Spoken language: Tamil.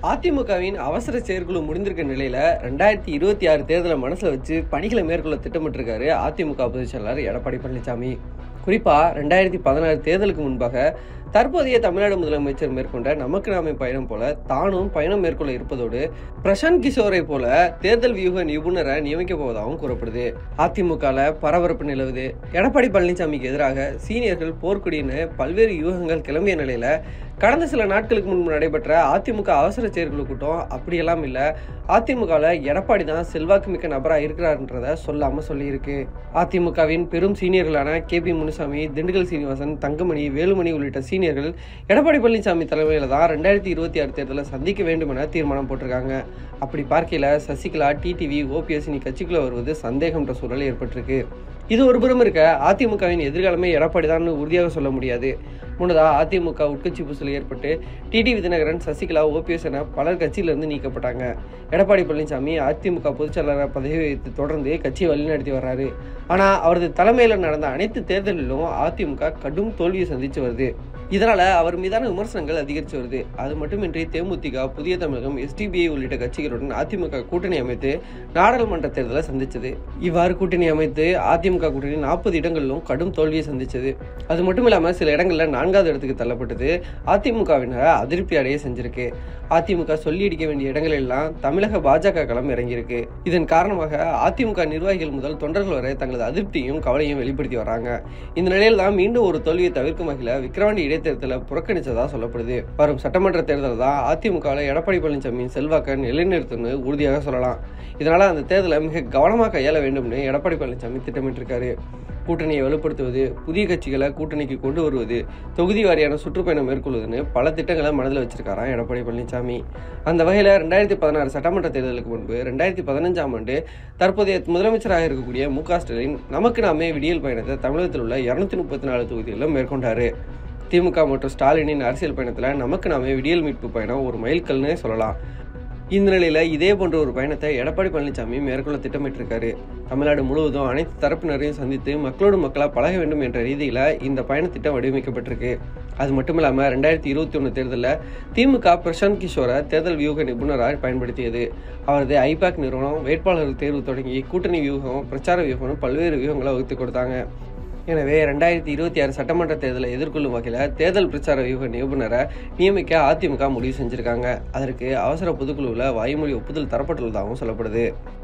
அதிமுகவின் அவசர செயற்குழு முடிந்திருக்க நிலையில ரெண்டாயிரத்தி இருபத்தி ஆறு தேர்தலை மனசுல வச்சு பணிகளை மேற்கொள்ள திட்டமிட்டிருக்காரு அதிமுக பொதுச் செயலாளர் எடப்பாடி பழனிசாமி குறிப்பா ரெண்டாயிரத்தி பதினாறு தேர்தலுக்கு முன்பாக தற்போதைய தமிழ்நாடு முதலமைச்சர் மேற்கொண்ட நமக்கு நாமே பயணம் போல தானும் பயணம் மேற்கொள்ள இருப்பதோடு பிரசாந்த் கிஷோரை போல தேர்தல் வியூக நிபுணரை நியமிக்க போவதாகவும் கூறப்படுது அதிமுகல பரபரப்பு நிலவுது எடப்பாடி பழனிசாமிக்கு எதிராக சீனியர்கள் போர்க்குடின்னு பல்வேறு யூகங்கள் கிளம்பிய நிலையில கடந்த சில நாட்களுக்கு முன்பு நடைபெற்ற அதிமுக அவசர செயற்குழு கூட்டம் அப்படியெல்லாம் இல்லை அதிமுகவில் எடப்பாடி தான் செல்வாக்கு மிக்க நபராக இருக்கிறாருன்றத சொல்லாமல் சொல்லியிருக்கு அதிமுகவின் பெரும் சீனியர்களான கே பி முனுசாமி திண்டுக்கல் சீனிவாசன் தங்கமணி வேலுமணி உள்ளிட்ட சீனியர்கள் எடப்பாடி பழனிசாமி தலைமையில் தான் ரெண்டாயிரத்தி இருபத்தி ஆறு தேர்தலை சந்திக்க வேண்டும் என தீர்மானம் போட்டிருக்காங்க அப்படி பார்க்கையில் சசிகலா டிடிவி ஓபிஎஸ் இனி கட்சிக்குள்ள வருவது சந்தேகம்ன்ற சூழல் ஏற்பட்டிருக்கு இது ஒரு புறம் இருக்க அதிமுகவின் எதிர்காலமே எடப்பாடி தான் உறுதியாக சொல்ல முடியாது முன்னதாக அதிமுக உட்கட்சி பூசல் ஏற்பட்டு டிடிவி தினகரன் சசிகலா ஓபிஎஸ் என பலர் கட்சியிலிருந்து நீக்கப்பட்டாங்க எடப்பாடி பழனிசாமி அதிமுக பொதுச்செயலாளர் பதவி வைத்து தொடர்ந்து கட்சியை வழிநடத்தி வர்றாரு ஆனால் அவரது தலைமையில் நடந்த அனைத்து தேர்தலிலும் அதிமுக கடும் தோல்வியை சந்தித்து வருது இதனால அவர் மீதான விமர்சனங்கள் அதிகரித்து வருது அது மட்டுமின்றி தேமுதிக புதிய தமிழகம் எஸ்டிபிஐ உள்ளிட்ட கட்சிகளுடன் அதிமுக கூட்டணி அமைத்து நாடாளுமன்ற தேர்தலை சந்திச்சது இவ்வாறு கூட்டணி அமைத்து அதிமுக கூட்டணி நாற்பது இடங்களிலும் கடும் தோல்வியை சந்திச்சது அது மட்டும் இல்லாமல் சில இடங்களில் நான்காவது இடத்துக்கு தள்ளப்பட்டது அதிமுகவினரை அதிருப்தி அடைய செஞ்சிருக்கு அதிமுக சொல்லி இடிக்க வேண்டிய இடங்கள் எல்லாம் தமிழக பாஜக களம் இறங்கியிருக்கு இதன் காரணமாக அதிமுக நிர்வாகிகள் முதல் தொண்டர்கள் வரை தங்களது அதிருப்தியும் கவலையும் வெளிப்படுத்தி வராங்க இந்த நிலையில் தான் மீண்டும் ஒரு தோல்வியை தவிர்க்கும் வகையில் விக்கிரவாண்டி இடைத்தேர்தலை புறக்கணிச்சதா சொல்லப்படுது வரும் சட்டமன்ற தேர்தல் தான் அதிமுகவில் எடப்பாடி பழனிசாமியின் செல்வாக்க நிலைநிறுத்தும்னு உறுதியாக சொல்லலாம் இதனால அந்த தேர்தலை மிக கவனமாக கையாள வேண்டும்னு எடப்பாடி பழனிசாமி திட்டமிட்டிருக்காரு கூட்டணியை வலுப்படுத்துவது புதிய கட்சிகளை கூட்டணிக்கு கொண்டு வருவது தொகுதி வாரியான சுற்றுப்பயணம் மேற்கொள்வதுன்னு பல திட்டங்களை மனதில் வச்சிருக்காராம் எடப்பாடி பழனிசாமி அந்த வகையில் ரெண்டாயிரத்தி பதினாறு சட்டமன்ற தேர்தலுக்கு முன்பு ரெண்டாயிரத்தி பதினஞ்சாம் ஆண்டு தற்போதைய முதலமைச்சராக இருக்கக்கூடிய மு க ஸ்டாலின் நமக்கு நாமே விடியல் பயணத்தை தமிழகத்தில் உள்ள இருநூத்தி முப்பத்தி நாலு தொகுதிகளிலும் மேற்கொண்டாரு திமுக மற்றும் ஸ்டாலினின் அரசியல் பயணத்தில் நமக்கு நாமே விடியல் மீட்பு பயணம் ஒரு மைல்கல்னே சொல்லலாம் இந்த நிலையில இதே போன்ற ஒரு பயணத்தை எடப்பாடி பழனிசாமி மேற்கொள்ள திட்டமிட்டிருக்காரு தமிழ்நாடு முழுவதும் அனைத்து தரப்பினரையும் சந்தித்து மக்களோடு மக்களாக பழக வேண்டும் என்ற ரீதியில இந்த பயணத்திட்டம் வடிவமைக்கப்பட்டிருக்கு அது மட்டும் இல்லாம ரெண்டாயிரத்தி இருபத்தி ஒன்று தேர்தலில் திமுக பிரசாந்த் கிஷோரை தேர்தல் வியூக நிபுணராக பயன்படுத்தியது அவரது ஐபாக் நிறுவனம் வேட்பாளர்கள் தேர்வு தொடங்கி கூட்டணி வியூகம் பிரச்சார வியூகம்னு பல்வேறு வியூகங்களை வகுத்து கொடுத்தாங்க எனவே ரெண்டாயிரத்தி இருபத்தி ஆறு சட்டமன்ற தேர்தலை எதிர்கொள்ளும் வகையில் தேர்தல் பிரச்சார வியூக நிபுணரை நியமிக்க அதிமுக முடிவு செஞ்சிருக்காங்க அதற்கு அவசர பொதுக்குழுவில் வாய்மொழி ஒப்புதல் தரப்பட்டுள்ளதாகவும் சொல்லப்படுது